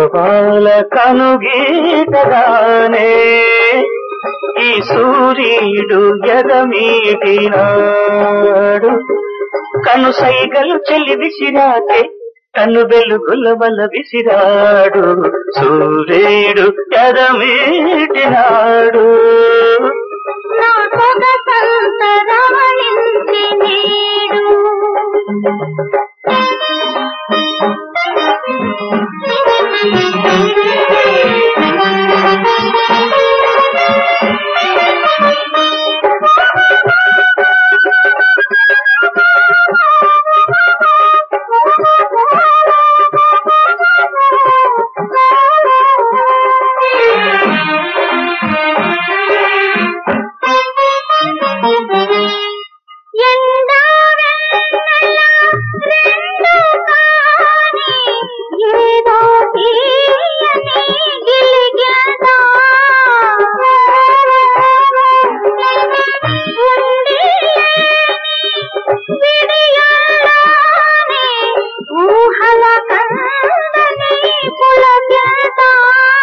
పాల కనుగీటగానే ఈ సూర్యుడు ఎదమీటినాడు కను సైగలు చెల్లి విసిరాకే కను వెలుగుల వల విసిరాడు సూర్యుడు ఎదమీటినాడు నా సొగసంత రమణించి నేడు ఎండా వెన్నెల రెండు కాని ఏదో తీయని గిలిగెదా. ఉండి లేని విడియాలోనే ఊహల కందని పులకెదా.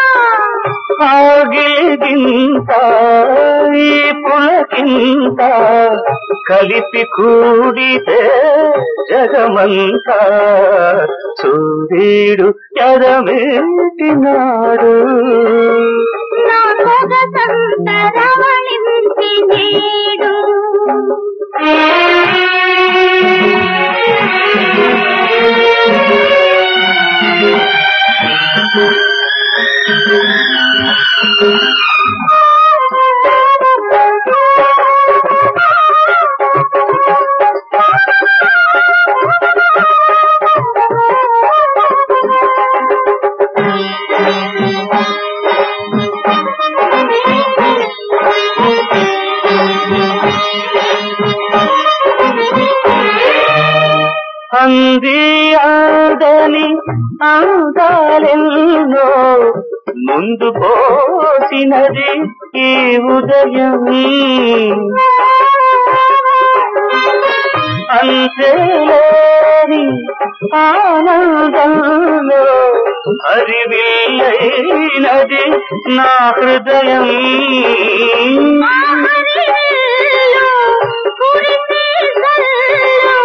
ఆగిలిగింత ఈ పులకింత కలిపి కూడితే జగమంతా సూర్యుడు ఎదమేటినాడు నా సొగసంత రమణించి నేడు అంది ఆదని అందాలెన్నో ముందు పోసినది ఈ ఉదయం అంతేలేని ఆనందంలో హరివిల్లైనది నా హృదయం ఆహరిలో కురిసే జల్లు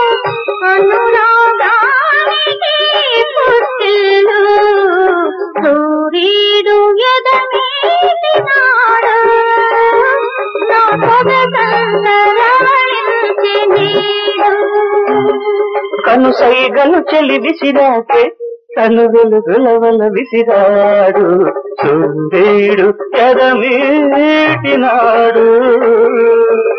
అనురాగానికి పుట్టిల్లు సూర్యుడు ఎదమీటినాడు నా సొగసంత రమణించి నీడు కను సైగలు చెలి విసిరాకే కను వెలుగుల వల విసిరాడు సూర్యుడు ఎదమీటినాడు